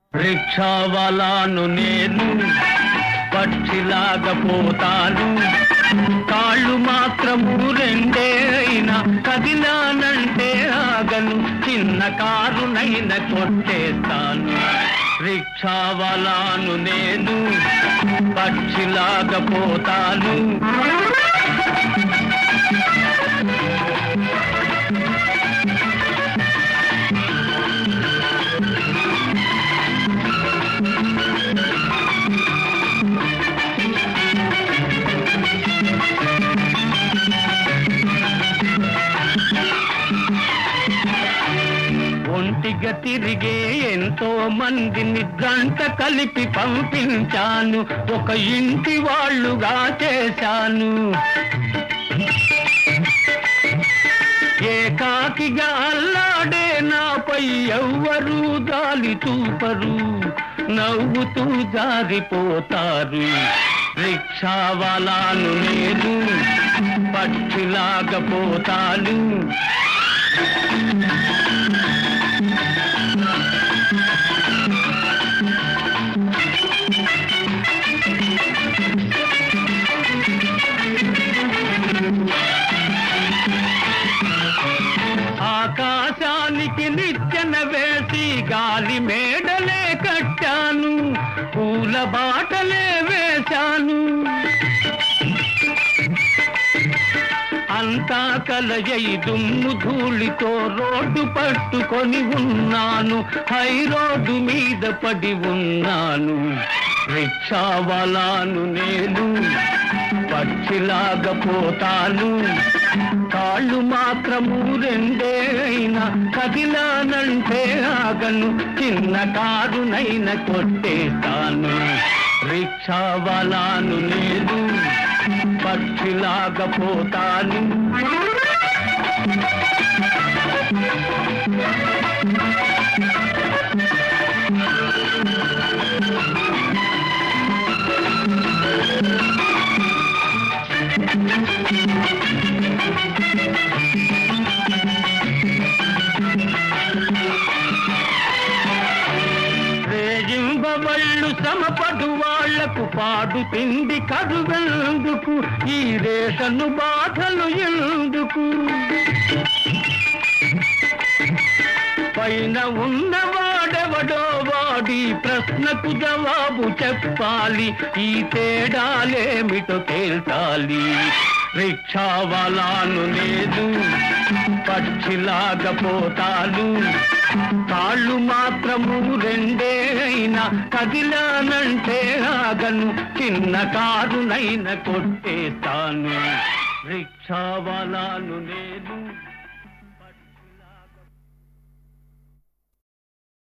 రిక్షావాలాను నేను పక్షిలాగా పోతాను కాళ్ళు మాత్రము రెండే అయినా కదిలానంటే ఆగను చిన్న కారునైనా కొట్టేస్తాను రిక్షావాలాను నేను పక్షిలాగా పోతాను ఒంటిగా తిరిగే ఎంతో మందిని గంట కలిపి పంపించాను ఒక ఇంటి వాళ్ళుగా చేశాను ఏకాకిగా అల్లాడే నాపై ఎవ్వరూ దాలి చూపరు నవ్వుతూ జారిపోతారు రిక్షావాలాను నేను పక్షిలాగా పోతాను ఆకాశానికి నిచ్చెన వేసి గాలి మేడలే కట్టాను పూల బాటలే వేశాను అంతా కలయై దుమ్ము ధూళితో రోడ్డు పట్టుకొని ఉన్నాను హై రోడ్డు మీద పడి ఉన్నాను రిక్షావాలాను నేను పక్షిలాగా పోతాను కాళ్ళు మాత్రము రెండే అయినా కదిలానంటే ఆగను చిన్న కారునైనా కొట్టేస్తాను రిక్షావాలాను నేను పక్షిలాగా పోతాను రేజింబవళ్ళు శ్రమపడు వాళ్లకు పాడు తిండి కరువెందుకు ఈ రేషను బాధలు ఎందుకు పైన ఉన్నవాడెవడో వాడి ప్రశ్నకు జవాబు చెప్పాలి ఈ తేడాలేమిటో తేల్చాలి రిక్షావాలాను లేదు పక్షిలాగా పోతాను కాళ్ళు మాత్రము రెండే అయినా కదిలానంటే ఆగను చిన్న కారునైనా కొట్టేస్తాను రిక్షావాలాను నేను